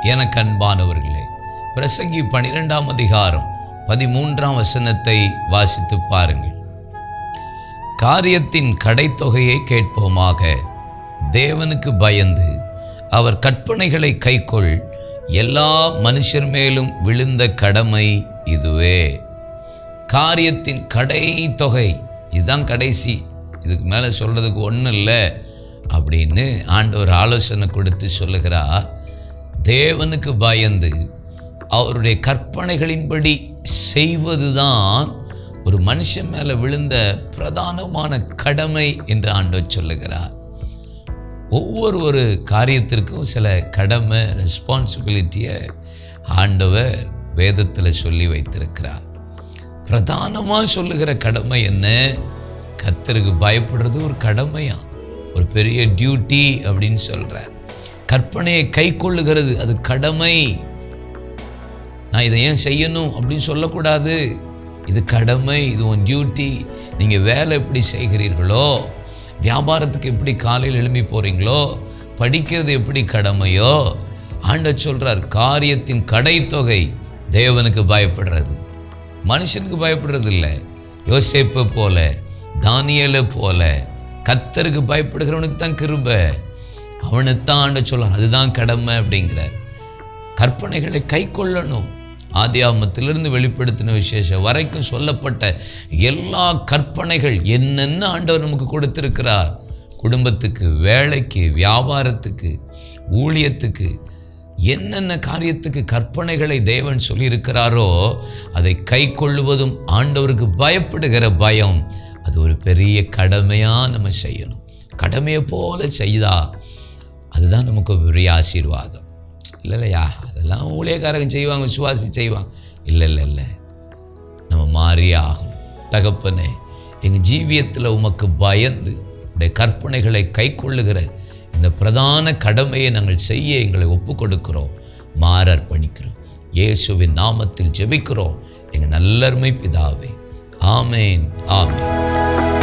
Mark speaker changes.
Speaker 1: எனக்கு அன்பானவர்களே பிரசங்கி பனிரெண்டாம் அதிகாரம் பதிமூன்றாம் வசனத்தை வாசித்து பாருங்கள் காரியத்தின் கடைத்தொகையை கேட்போமாக தேவனுக்கு பயந்து அவர் கற்பனைகளை கைக்கொள் எல்லா மனுஷர் மேலும் விழுந்த கடமை இதுவே காரியத்தின் கடை தொகை இதுதான் கடைசி இதுக்கு மேலே சொல்கிறதுக்கு ஒன்றும் இல்லை அப்படின்னு ஆண்டவர் ஆலோசனை கொடுத்து சொல்லுகிறார் தேவனுக்கு பயந்து அவருடைய கற்பனைகளின்படி செய்வதுதான் ஒரு மனுஷன் மேலே விழுந்த பிரதானமான கடமை என்று ஆண்டவர் சொல்லுகிறார் ஒவ்வொரு ஒரு காரியத்திற்கும் சில கடமை ரெஸ்பான்சிபிலிட்டியை ஆண்டவர் வேதத்தில் சொல்லி வைத்திருக்கிறார் பிரதானமாக சொல்லுகிற கடமை என்ன கத்தருக்கு பயப்படுறது ஒரு கடமையா ஒரு பெரிய டியூட்டி அப்படின்னு சொல்கிறார் கற்பனையை கை கொள்ளுகிறது அது கடமை நான் இதை ஏன் செய்யணும் அப்படின்னு சொல்லக்கூடாது இது கடமை இது உன் டியூட்டி நீங்கள் வேலை எப்படி செய்கிறீர்களோ வியாபாரத்துக்கு எப்படி காலையில் எழும்பி போகிறீங்களோ படிக்கிறது எப்படி கடமையோ ஆண்டவர் சொல்கிறார் காரியத்தின் கடைத்தொகை தேவனுக்கு பயப்படுறது மனுஷனுக்கு பயப்படுறது இல்லை யோசேப்பை போல தானியலை போல கத்தருக்கு பயப்படுகிறவனுக்கு தான் கிருப அவனுத்தான் ஆண்ட சொல்ல அதுதான் கடமை அப்படிங்கிறார் கற்பனைகளை கை கொள்ளணும் ஆதியாமத்திலிருந்து வெளிப்படுத்தின விசேஷம் வரைக்கும் சொல்லப்பட்ட எல்லா கற்பனைகள் என்னென்ன ஆண்டவர் நமக்கு கொடுத்திருக்கிறார் குடும்பத்துக்கு வேலைக்கு வியாபாரத்துக்கு ஊழியத்துக்கு என்னென்ன காரியத்துக்கு கற்பனைகளை தேவன் சொல்லியிருக்கிறாரோ அதை கை கொள்ளுவதும் ஆண்டவருக்கு பயப்படுகிற பயம் அது ஒரு பெரிய கடமையாக நம்ம செய்யணும் கடமையை போல செய்தா அதுதான் நமக்கு ஒரு பெரிய ஆசீர்வாதம் இல்லை இல்லையா அதெல்லாம் ஊழியக்காரங்க செய்வாங்க விசுவாசி செய்வாங்க இல்லை இல்லை இல்லை நம்ம மாறியே ஆகும் தகப்பனே எங்கள் ஜீவியத்தில் உமக்கு பயந்து உடைய கற்பனைகளை கை கொள்ளுகிற இந்த பிரதான கடமையை நாங்கள் செய்ய எங்களை ஒப்பு கொடுக்கிறோம் மாற அர்ப்பணிக்கிறோம் இயேசுவின் நாமத்தில் ஜெபிக்கிறோம் எங்கள் நல்லருமை பிதாவே ஆமேன் ஆமேன்